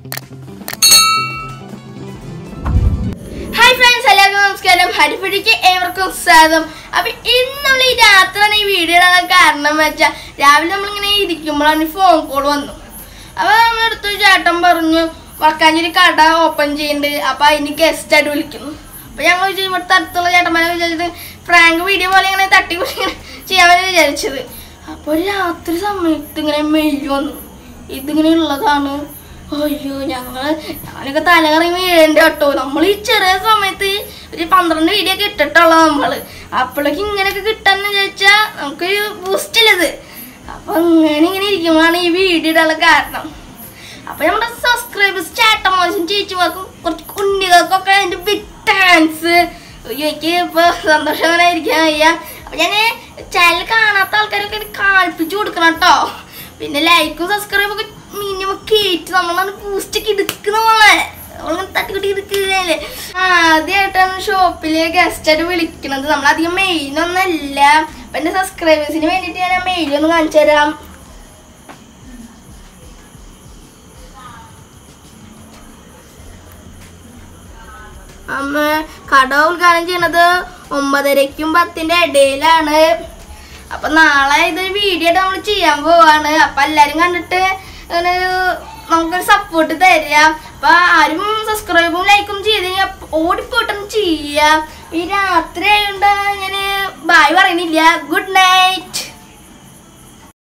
hi friends എല്ലാവർക്കും നമസ്കാരം ഹരിപ്പടിക്ക് ഏവർക്കും സ്വാഗതം അപ്പൊ ഇന്ന് നമ്മൾ ഈ രാത്രിയാണ് ഈ വീഡിയോ ഇടാൻ കാരണം വെച്ചാൽ രാവിലെ നമ്മളിങ്ങനെ ഇരിക്കുമ്പോഴാണ് ഈ ഫോൺ കോൾ വന്നു അപ്പൊ നമ്മളെടുത്ത് ചേട്ടൻ പറഞ്ഞു വക്കാഞ്ചേരി കട ഓപ്പൺ ചെയ്യുന്നുണ്ട് അപ്പൊ അതിന് ഗസ്റ്റ് ആയിട്ട് വിളിക്കുന്നു അപ്പൊ ഞങ്ങൾ വിചാരിച്ചു ഇവിടുത്തെ അടുത്തുള്ള ചേട്ടന്മാരെ വിചാരിച്ചിട്ട് ഫ്രാങ്ക് വീഡിയോ പോലെ ഇങ്ങനെ തട്ടി ഇങ്ങനെ ചെയ്യാൻ വേണ്ടി വിചാരിച്ചത് അപ്പൊ രാത്രി സമയത്ത് ഇങ്ങനെ മെയ് വന്നു ഇതിങ്ങനെ ഉള്ളതാണ് അയ്യോ ഞങ്ങള് ഞാനൊക്കെ തലകറി വീഴേണ്ട കേട്ടോ നമ്മൾ ഈ ചെറിയ സമയത്ത് ഒരു പന്ത്രണ്ട് വീഡിയോ ഒക്കെ ഇട്ടിട്ടുള്ള നമ്മള് അപ്പോഴേക്ക് ഇങ്ങനെയൊക്കെ കിട്ടാന്ന് ചോദിച്ചാ നമുക്കൊരു ബൂസ്റ്റ് ഇല്ലത് അപ്പൊ ഇങ്ങനെ ഇങ്ങനെ ഇരിക്കുമ്പോഴാണ് ഈ വീഡിയോ ഇടാനുള്ള കാരണം അപ്പൊ നമ്മുടെ സബ്സ്ക്രൈബേഴ്സ് ചേട്ടന്മാരും ചേച്ചിമാർക്കും കുറച്ച് കുഞ്ഞുകൾക്കൊക്കെ എൻ്റെ ബിഗ് താങ്ക്സ് എനിക്ക് ഇപ്പൊ സന്തോഷം അങ്ങനെ ഇരിക്കാൻ വയ്യ അപ്പൊ ഞാൻ ചാനൽ കാണാത്ത ആൾക്കാരൊക്കെ ഇത് കാണിപ്പിച്ചു കൊടുക്കണം കേട്ടോ പിന്നെ ലൈക്കും സബ്സ്ക്രൈബും ഒക്കെ മിനിമം കേറ്റ് നമ്മളാണ് ബൂസ്റ്റ് ഒക്കെ എടുക്കുന്ന പോലെ നമ്മളിങ്ങനെ തട്ടിക്കുട്ടി എടുക്കുകയല്ലേ ആദ്യമായിട്ടാണ് ഷോപ്പിൽ ഗസ്റ്റ് ആയിട്ട് വിളിക്കണത് നമ്മളധികം മെയിലൊന്നല്ല അപ്പൊ എന്റെ സബ്സ്ക്രൈബേഴ്സിന് വേണ്ടിയിട്ട് ഞാൻ മെയിലൊന്ന് കാണിച്ചു തരാം അമ്മ കട ഉദ്ഘാടനം ചെയ്യണത് ഒമ്പതരയ്ക്കും പത്തിന്റെ ഇടയിലാണ് അപ്പൊ നാളെ ഇതൊരു വീഡിയോ ആയിട്ട് നമ്മൾ ചെയ്യാൻ പോവാണ് അപ്പൊ എല്ലാരും കണ്ടിട്ട് ഇങ്ങനെ നമുക്കൊരു സപ്പോർട്ട് തരാം അപ്പൊ ആരും സബ്സ്ക്രൈബും ലൈക്കും ചെയ്ത് കഴിഞ്ഞാൽ ഓടിപ്പോയിട്ടൊന്നും ചെയ്യാം ഈ രാത്രി ആയതുകൊണ്ട് ഞാൻ ബായ് പറയണില്ല ഗുഡ് നൈറ്റ്